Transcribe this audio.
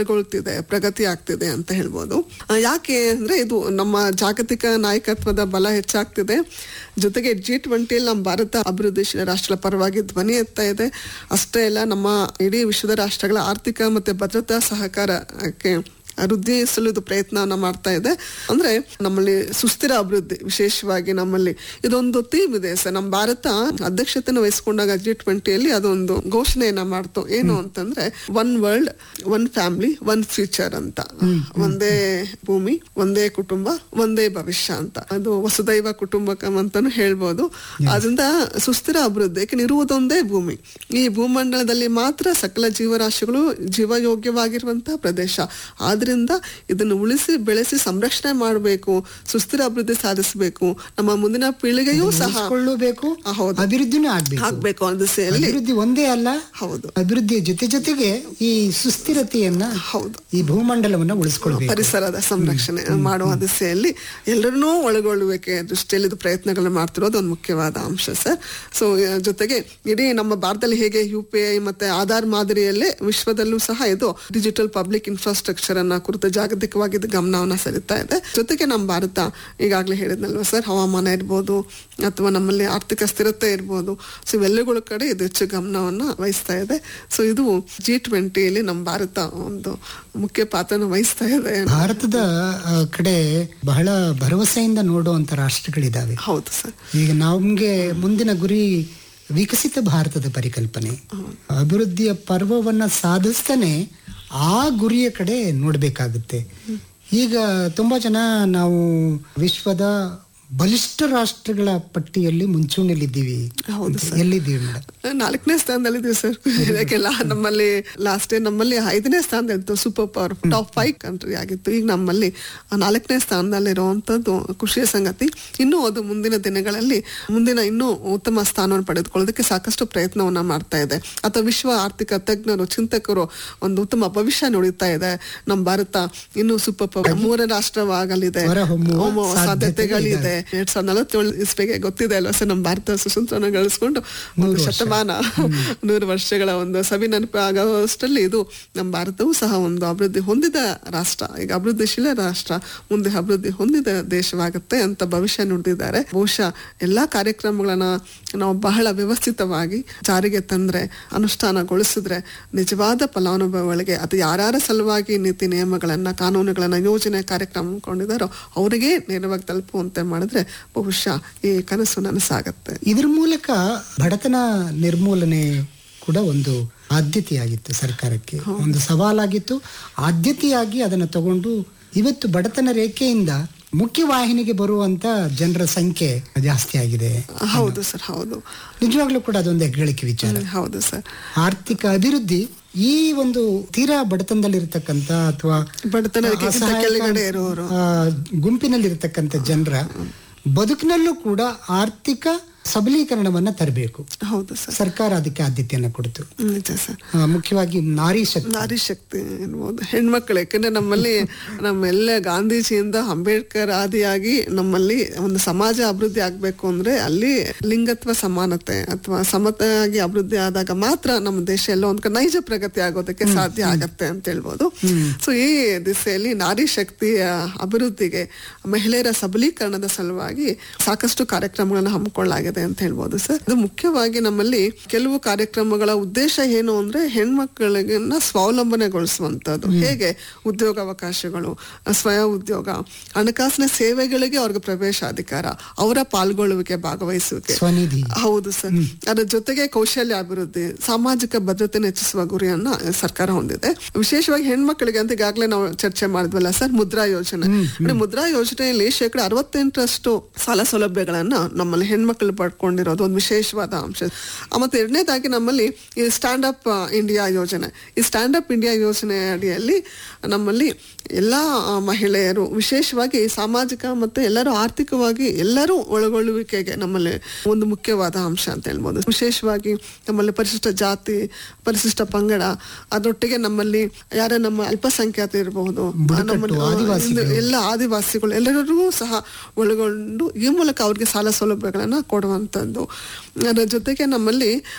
ಬಲಗೊಳ್ತಿದೆ ಪ್ರಗತಿ ಆಗ್ತಿದೆ ಅಂತ ಹೇಳ್ಬೋದು ಆ, ಯಾಕೆ ಅಂದ್ರೆ ಇದು ನಮ್ಮ ಜಾಗತಿಕ ನಾಯಕತ್ವದ ಬಲ ಹೆಚ್ಚಾಗ್ತಿದೆ ಜೊತೆಗೆ ಜಿ ಟ್ವೆಂಟಿಯಲ್ಲಿ ನಮ್ಮ ಭಾರತ ಅಭಿವೃದ್ಧಿಶೀಲ ರಾಷ್ಟ್ರಗಳ ಪರವಾಗಿ ಧ್ವನಿ ಎತ್ತಾ ಇದೆ ಅಷ್ಟೇ ಅಲ್ಲ ನಮ್ಮ ಇಡೀ ವಿಶ್ವದ ರಾಷ್ಟ್ರಗಳ ಆರ್ಥಿಕ ಮತ್ತೆ ಭದ್ರತಾ ಸಹಕಾರಕ್ಕೆ ವೃದ್ಧಿಸಲು ಇದು ಪ್ರಯತ್ನವನ್ನ ಮಾಡ್ತಾ ಇದೆ ಅಂದ್ರೆ ನಮ್ಮಲ್ಲಿ ಸುಸ್ಥಿರ ಅಭಿವೃದ್ಧಿ ವಿಶೇಷವಾಗಿ ನಮ್ಮಲ್ಲಿ ಇದೊಂದು ಥೀಮ್ ಇದೆ ಸರ್ ನಮ್ಮ ಭಾರತ ಅಧ್ಯಕ್ಷತೆಯನ್ನು ವಹಿಸಿಕೊಂಡಾಗ ಜಿ ಟ್ವೆಂಟಿಯಲ್ಲಿ ಅದೊಂದು ಘೋಷಣೆಯನ್ನ ಮಾಡ್ತು ಏನು ಅಂತಂದ್ರೆ one world one family one future ಅಂತ ಒಂದೇ ಭೂಮಿ ಒಂದೇ ಕುಟುಂಬ ಒಂದೇ ಭವಿಷ್ಯ ಅಂತ ಅದು ವಸುದೈವ ಕುಟುಂಬಕಂ ಅಂತಾನು ಹೇಳ್ಬೋದು ಅದರಿಂದ ಸುಸ್ಥಿರ ಅಭಿವೃದ್ಧಿ ಯಾಕೆ ಇರುವುದೊಂದೇ ಭೂಮಿ ಈ ಭೂಮಂಡಲದಲ್ಲಿ ಮಾತ್ರ ಸಕಲ ಜೀವರಾಶಿಗಳು ಜೀವಯೋಗ್ಯವಾಗಿರುವಂತಹ ಪ್ರದೇಶ ಆದ್ರಿಂದ ಇದನ್ನು ಉಳಿಸಿ ಬೆಳೆಸಿ ಸಂರಕ್ಷಣೆ ಮಾಡಬೇಕು ಸುಸ್ಥಿರ ಅಭಿವೃದ್ಧಿ ಸಾಧಿಸಬೇಕು ನಮ್ಮ ಮುಂದಿನ ಪೀಳಿಗೆಯೂ ಸಹ ಉಳಿಸ್ಕೊಳ್ಳಬೇಕು ಆ, ಹೌದು. ಅಭಿವೃದ್ಧಿನೂ ಆಗ್ಬೇಕು ಆಗ್ಬೇಕು ಅನ್ನೋ ದಿಸೆಯಲ್ಲಿ ಅಭಿವೃದ್ಧಿ ಒಂದೇ ಅಲ್ಲ ಹೌದು ಅಭಿವೃದ್ಧಿಯ ಜೊತೆ ಜೊತೆಗೆ ಈ ಸುಸ್ಥಿರತೆಯನ್ನ ಹೌದು ಈ ಭೂಮಂಡಲವನ್ನ ಉಳಿಸ್ಕೊಳ್ಬೇಕು ಪರಿಸರದ ಸಂರಕ್ಷಣೆ ಮಾಡುವ ದಿಸೆಯಲ್ಲಿ ಎಲ್ಲರನ್ನೂ ಒಳಗೊಳ್ಳುವಿಕೆ ದೃಷ್ಟಿಯಲ್ಲಿ ಇದು ಪ್ರಯತ್ನಗಳನ್ನ ಮಾಡ್ತಿರೋದು ಒಂದು ಮುಖ್ಯವಾದ ಅಂಶ ಸರ್ ಸೊ ಜೊತೆಗೆ ಇಡೀ ನಮ್ಮ ಭಾರತದಲ್ಲಿ ಹೇಗೆ ಯು ಪಿ ಐ ಮತ್ತೆ ಆಧಾರ್ ಮಾದರಿಯಲ್ಲೇ ವಿಶ್ವದಲ್ಲೂ ಸಹ ಇದು ಡಿಜಿಟಲ್ ಪಬ್ಲಿಕ್ ಇನ್ಫ್ರಾಸ್ಟ್ರಕ್ಚರ್ ಅನ್ನ ಕುರಿತು ಜಾಗತಿಕವಾಗಿ ಇದು ಗಮನವನ್ನ ಸೆಳೀತಾ ಇದೆ ಜೊತೆಗೆ ನಮ್ಮ ಭಾರತ ಈಗಾಗಲೇ ಹೇಳಿದ್ನಲ್ವ ಸರ್ ಹವಾಮಾನ ಇರ್ಬೋದು ಅಥವಾ ನಮ್ಮಲ್ಲಿ ಆರ್ಥಿಕ ಸ್ಥಿರತೆ ಇರ್ಬೋದು ಸೊ ಇವೆಲ್ಲಗಳ ಕಡೆ ಇದು ಹೆಚ್ಚು ಗಮನವನ್ನ ವಹಿಸ್ತಾ ಇದೆ ಸೊ ಇದು ಜಿ ಟ್ವೆಂಟಿಯಲ್ಲಿ ನಮ್ಮ ಭಾರತ ಒಂದು ಮುಖ್ಯ ಪಾತ್ರನ ವಹಿಸ್ತಾ ಇದೆ ಭಾರತದ ಆ, ಕಡೆ ಬಹಳ ಭರವಸೆಯಿಂದ ನೋಡುವಂತ ರಾಷ್ಟ್ರಗಳಿದಾವೆ ಹೌದು ಸರ್ ಈಗ ನಮ್ಗೆ ಮುಂದಿನ ಗುರಿ ವಿಕಸಿತ ಭಾರತದ ಪರಿಕಲ್ಪನೆ ಅಭಿವೃದ್ಧಿಯ ಪರ್ವವನ್ನ ಸಾಧಿಸ್ತಾನೆ ಆ ಗುರಿಯ ಕಡೆ ನೋಡ್ಬೇಕಾಗುತ್ತೆ ಈಗ ತುಂಬಾ ಜನ ನಾವು ವಿಶ್ವದ ಬಲಿಷ್ಠ ರಾಷ್ಟ್ರಗಳ ಪಟ್ಟಿಯಲ್ಲಿ ಮುಂಚೂಣಿಯಲ್ಲಿದ್ದೀವಿ ಹೌದು ಅಂತ. ಎಲ್ಲಿದ್ದೀವಿ ಮೇಡಮ್ ನಾಲ್ಕನೇ ಸ್ಥಾನದಲ್ಲಿದ್ದೀವಿ ಸರ್ ಇದಕ್ಕೆಲ್ಲ ನಮ್ಮಲ್ಲಿ ಲಾಸ್ಟ್ ಇಯರ್ ನಮ್ಮಲ್ಲಿ ಐದನೇ ಸ್ಥಾನದಲ್ಲಿತ್ತು super power top five country ಆಗಿತ್ತು ಈಗ ನಮ್ಮಲ್ಲಿ ನಾಲ್ಕನೇ ಸ್ಥಾನದಲ್ಲಿರುವಂತದ್ದು ಖುಷಿಯ ಸಂಗತಿ ಇನ್ನೂ ಅದು ಮುಂದಿನ ದಿನಗಳಲ್ಲಿ ಮುಂದಿನ ಇನ್ನೂ ಉತ್ತಮ ಸ್ಥಾನವನ್ನು ಪಡೆದುಕೊಳ್ಳೋದಕ್ಕೆ ಸಾಕಷ್ಟು ಪ್ರಯತ್ನವನ್ನ ಮಾಡ್ತಾ ಇದೆ ಅಥವಾ ವಿಶ್ವ ಆರ್ಥಿಕ ತಜ್ಞರು ಚಿಂತಕರು ಒಂದು ಉತ್ತಮ ಭವಿಷ್ಯ ನುಡಿತಾ ಇದೆ ನಮ್ಮ ಭಾರತ ಇನ್ನೂ ಸೂಪರ್ ಪವರ್ ಮೂರ ರಾಷ್ಟ್ರವಾಗಲಿದೆ ಹೊರಹೊಮ್ಮುವ ಹೊಮ್ಮುವ ಸಾಧ್ಯತೆಗಳಿದೆ ಸಾಧ್ಯತೆಗಳಿದೆ. ಎರಡ್ ಸಾವಿರದ ನಲವತ್ತೇಳು ಇಸ್ವಿಗೆ ಗೊತ್ತಿದೆ ಅಲ್ವಾ ಸರ್ ನಮ್ಮ ಭಾರತ ಸುಸಂತ್ರನ ಗಳಿಸ್ಕೊಂಡು ಒಂದು ನೂರು ವರ್ಷ. ಶತಮಾನ ನೂರು ವರ್ಷಗಳ ಒಂದು ಸವಿ ನೆನಪು ಆಗೋಷ್ಟರಲ್ಲಿ ಇದು ನಮ್ಮ ಭಾರತವೂ ಸಹ ಒಂದು ಅಭಿವೃದ್ಧಿ ಹೊಂದಿದ ರಾಷ್ಟ್ರ ಈಗ ಅಭಿವೃದ್ಧಿಶೀಲ ರಾಷ್ಟ್ರ ಮುಂದೆ ಅಭಿವೃದ್ಧಿ ಹೊಂದಿದ ದೇಶವಾಗುತ್ತೆ ಅಂತ ಭವಿಷ್ಯ ನುಡಿದಿದ್ದಾರೆ ಬಹುಶಃ ಎಲ್ಲಾ ಕಾರ್ಯಕ್ರಮಗಳನ್ನ ನಾವು ಬಹಳ ವ್ಯವಸ್ಥಿತವಾಗಿ ಜಾರಿಗೆ ತಂದ್ರೆ ಅನುಷ್ಠಾನಗೊಳಿಸಿದ್ರೆ ನಿಜವಾದ ಫಲಾನುಭವಿಗಳಿಗೆ ಅದು ಯಾರ್ಯಾರ ಸಲುವಾಗಿ ನೀತಿ ನಿಯಮಗಳನ್ನ ಕಾನೂನುಗಳನ್ನ ಯೋಜನೆ ಕಾರ್ಯಕ್ರಮ ಕೊಂಡಿದ್ದಾರೋ ಅವರಿಗೆ ನೇರವಾಗಿ ತಲುಪುವಂತೆ ಮಾಡಿದ್ರೆ ಬಹುಶಃ ಈ ಕನಸು ನನಸಾಗತ್ತೆ ಇದ್ರ ಮೂಲಕ ಬಡತನ ನಿರ್ಮೂಲನೆ ಕೂಡ ಒಂದು ಆದ್ಯತೆಯಾಗಿತ್ತು ಸರ್ಕಾರಕ್ಕೆ ಒಂದು ಸವಾಲಾಗಿತ್ತು ಆದ್ಯತೆಯಾಗಿ ಅದನ್ನು ತಗೊಂಡು ಇವತ್ತು ಬಡತನ ರೇಖೆಯಿಂದ ಮುಖ್ಯವಾಹಿನಿಗೆ ಬರುವಂತ ಜನರ ಸಂಖ್ಯೆ ಜಾಸ್ತಿ ಆಗಿದೆ ಹೌದು ಸರ್ ಹೌದು ನಿಜವಾಗ್ಲೂ ಕೂಡ ಅದೊಂದು ಹೆಗ್ಗಳಿಕೆ ವಿಚಾರ ಹ್ಮ್, ಹೌದು ಸರ್ ಆರ್ಥಿಕ ಅಭಿವೃದ್ಧಿ ಈ ಒಂದು ತೀರಾ ಬಡತನದಲ್ಲಿರ್ತಕ್ಕಂಥ ಅಥವಾ ಬಡತನಕ್ಕಿಂತ ಅಸಹಾಯಕ, ಕೆಳಗಡೆ ಇರುವವರು ಆ, ಗುಂಪಿನಲ್ಲಿರ್ತಕ್ಕಂಥ ಜನರ ಬದುಕಿನಲ್ಲೂ ಕೂಡ ಆರ್ಥಿಕ ಸಬಲೀಕರಣವನ್ನ ತರಬೇಕು ಹೌದು ಸರ್ ಸರ್ಕಾರ ಅದಕ್ಕೆ ಆದ್ಯತೆಯನ್ನ ಕೊಡ್ತು ನಿಜ ಸರ್ ಆ, ಮುಖ್ಯವಾಗಿ ನಾರಿ ಶಕ್ತಿ ನಾರಿ ಶಕ್ತಿ ಎನ್ಬೋದು ಹೆಣ್ಮಕ್ಳು ಯಾಕಂದ್ರೆ ನಮ್ಮಲ್ಲಿ ನಮ್ಮೆಲ್ಲ ಗಾಂಧೀಜಿಯಿಂದ ಅಂಬೇಡ್ಕರ್ ಆದಿಯಾಗಿ ನಮ್ಮಲ್ಲಿ ಒಂದು ಸಮಾಜ ಅಭಿವೃದ್ಧಿ ಆಗ್ಬೇಕು ಅಂದ್ರೆ ಅಲ್ಲಿ ಲಿಂಗತ್ವ ಸಮಾನತೆ ಅಥವಾ ಸಮತೆಯಾಗಿ ಅಭಿವೃದ್ಧಿ ಆದಾಗ ಮಾತ್ರ ನಮ್ಮ ದೇಶ ಎಲ್ಲ ಒಂದ್ ಕಡೆ ನೈಜ ಪ್ರಗತಿ ಆಗೋದಕ್ಕೆ ಸಾಧ್ಯ ಆಗತ್ತೆ ಅಂತ ಹೇಳ್ಬೋದು ಸೊ ಈ ದಿಸೆಯಲ್ಲಿ ನಾರಿ ಶಕ್ತಿಯ ಅಭಿವೃದ್ಧಿಗೆ ಮಹಿಳೆಯರ ಸಬಲೀಕರಣದ ಸಲುವಾಗಿ ಸಾಕಷ್ಟು ಕಾರ್ಯಕ್ರಮಗಳನ್ನ ಹಮ್ಮಿಕೊಳ್ಳಲಾಗಿದೆ ಅಂತ ಹೇಳ್ಬೋದು ಸರ್ ಇದು ಮುಖ್ಯವಾಗಿ ನಮ್ಮಲ್ಲಿ ಕೆಲವು ಕಾರ್ಯಕ್ರಮಗಳ ಉದ್ದೇಶ ಏನು ಅಂದ್ರೆ ಹೆಣ್ಮಕ್ಳಿಗನ್ನ ಸ್ವಾವಲಂಬನೆಗೊಳಿಸುವಂತದ್ದು ಹೇಗೆ ಉದ್ಯೋಗಾವಕಾಶಗಳು ಸ್ವಯಂ ಉದ್ಯೋಗ ಹಣಕಾಸಿನ ಸೇವೆಗಳಿಗೆ ಅವ್ರಿಗೆ ಪ್ರವೇಶಾಧಿಕಾರ ಅವರ ಪಾಲ್ಗೊಳ್ಳುವಿಕೆ ಭಾಗವಹಿಸುವಿಕೆ ಸ್ವನಿಧಿ ಹೌದು ಸರ್ ಅದರ ಜೊತೆಗೆ ಕೌಶಲ್ಯ ಅಭಿವೃದ್ಧಿ ಸಾಮಾಜಿಕ ಭದ್ರತೆಯನ್ನು ಹೆಚ್ಚಿಸುವ ಗುರಿಯನ್ನ ಸರ್ಕಾರ ಹೊಂದಿದೆ ವಿಶೇಷವಾಗಿ ಹೆಣ್ಮಕ್ಳಿಗೆ ಅಂತ ಈಗಾಗಲೇ ನಾವು ಚರ್ಚೆ ಮಾಡಿದ್ವಲ್ಲ ಸರ್ ಮುದ್ರಾ ಯೋಜನೆ ಅಂದ್ರೆ ಮುದ್ರಾ ಯೋಜನೆಯಲ್ಲಿ ಶೇಕಡ ಅರವತ್ತೆಂಟರಷ್ಟು ಸಾಲ ಸೌಲಭ್ಯಗಳನ್ನ ನಮ್ಮಲ್ಲಿ ಹೆಣ್ಮಕ್ಳು ಪಡ್ಕೊಂಡಿರೋದು ಒಂದು ವಿಶೇಷವಾದ ಅಂಶ ಆ, ಮತ್ತೆ ಎರಡನೇದಾಗಿ ನಮ್ಮಲ್ಲಿ ಈ ಸ್ಟ್ಯಾಂಡ್ ಅಪ್ ಇಂಡಿಯಾ ಯೋಜನೆ ಈ ಸ್ಟ್ಯಾಂಡ್ ಅಪ್ ಇಂಡಿಯಾ ಯೋಜನೆ ಅಡಿಯಲ್ಲಿ ನಮ್ಮಲ್ಲಿ ಎಲ್ಲಾ ಆ, ಮಹಿಳೆಯರು ವಿಶೇಷವಾಗಿ ಸಾಮಾಜಿಕ ಮತ್ತೆ ಎಲ್ಲರೂ ಆರ್ಥಿಕವಾಗಿ ಎಲ್ಲರೂ ಒಳಗೊಳ್ಳುವಿಕೆಗೆ ನಮ್ಮಲ್ಲಿ ಒಂದು ಮುಖ್ಯವಾದ ಅಂಶ ಅಂತ ಹೇಳ್ಬೋದು ವಿಶೇಷವಾಗಿ ನಮ್ಮಲ್ಲಿ ಪರಿಶಿಷ್ಟ ಜಾತಿ ಪರಿಶಿಷ್ಟ ಪಂಗಡ ಅದರೊಟ್ಟಿಗೆ ನಮ್ಮಲ್ಲಿ ಯಾರ ನಮ್ಮ ಅಲ್ಪಸಂಖ್ಯಾತ ಇರಬಹುದು ನಮ್ಮಲ್ಲಿ ಆದಿವಾಸಿಗಳು. ಇಂದು ಎಲ್ಲ ಆದಿವಾಸಿಗಳು ಎಲ್ಲರಿಗೂ ಸಹ ಒಳಗೊಂಡು ಈ ಮೂಲಕ ಅವ್ರಿಗೆ ಸಾಲ ಸೌಲಭ್ಯಗಳನ್ನ ಕೊಡುವಂಥದ್ದು ಅದರ ಜೊತೆಗೆ ನಮ್ಮಲ್ಲಿ